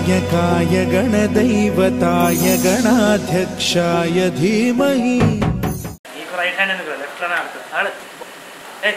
गणनायकाय गणदैवताय गणाध्यक्षाय धीमहि నీకు right hand ఎందుకు లెఫ్ట్ లోనే ఆడుతుంది ఆడు ఏ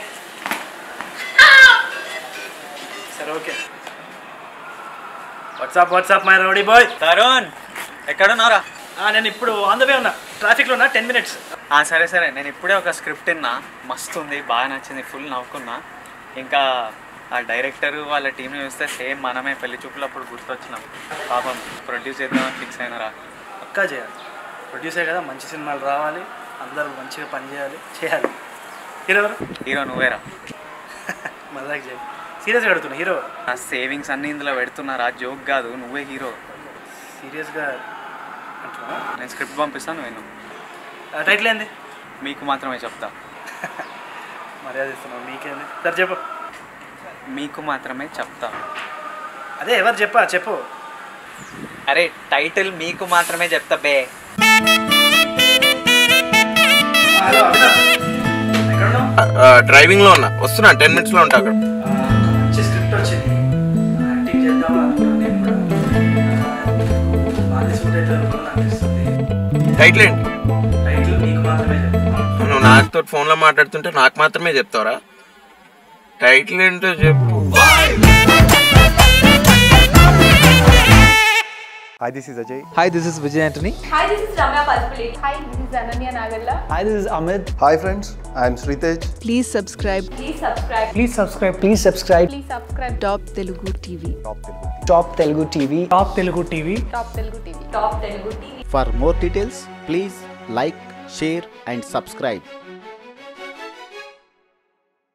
సరే okay WhatsApp WhatsApp my rowdy boy Tarun ఎక్కడున్నారా నేను ఇప్పుడు ఆన్ ద వే ఉన్నా ట్రాఫిక్లో ఉన్నా టెన్ మినిట్స్ ఆ, సరే సరే నేను ఇప్పుడే ఒక స్క్రిప్ట్ విన్నా మస్తు ఉంది బాగా నచ్చింది ఫుల్ నవ్వుకున్నా ఇంకా ఆ డైరెక్టర్ వాళ్ళ టీంని చూస్తే సేమ్ మనమే పెళ్లి చూపులప్పుడు గుర్తొచ్చినాం పాపం ప్రొడ్యూస్ చేద్దామని ఫిక్స్ అయినారా పక్కా చేయాలి ప్రొడ్యూసర్ కదా మంచి సినిమాలు రావాలి అందరూ మంచిగా పని చేయాలి చేయాలి హీరో ఎవరు హీరో నువ్వేరా మజాక్ చేయాలి సీరియస్గా అడుగుతున్నా హీరో ఆ సేవింగ్స్ అన్ని ఇందులో పెడుతున్నారా జోక్ కాదు నువ్వే హీరో సీరియస్గా అంటున్నా నేను స్క్రిప్ట్ పంపిస్తాను నేను టైటిల్ ఏంది మీకు మాత్రమే చెప్తా మర్యాద ఇస్తున్నావు మీకేంది సరే చెప్పు మీకు మాత్రమే చెప్తా అదే ఎవరు చెప్పా చెప్పు అరే టైటిల్ మీకు మాత్రమే చెప్తా బే హలో అభినవ్ ఎక్కడున్నావు డ్రైవింగ్ లో ఉన్నా వస్తున్నా టెన్ మినిట్స్ లో ఉంటా అక్కడ మంచి స్క్రిప్ట్ వచ్చింది యాక్టింగ్ చేద్దాం అనుకున్నాను నేను కూడా బాగా సూట్ అవుతుంది అనుకున్నాను అనిపిస్తుంది టైటిల్ ఏంటి టైటిల్ మీకు మాత్రమే చెప్తాను నువ్వు నాతో ఫోన్ లో మాట్లాడుతుంటే నాకు మాత్రమే చెప్తావరా టైటిల్ ఏంటో చెప్పు Hi, this is Ajay. Hi, this is Vijay Antony. Hi, this is Ramya Palpulate. Hi, this is Ananya Nagalla. Hi, this is Amit. Hi, friends. I am Sritej. Please subscribe Please subscribe. Please subscribe. Please subscribe. Please subscribe. Top Telugu TV. Top Telugu TV. Top Telugu TV. Top Telugu TV. Top Telugu TV. For more details, please like, share, and subscribe.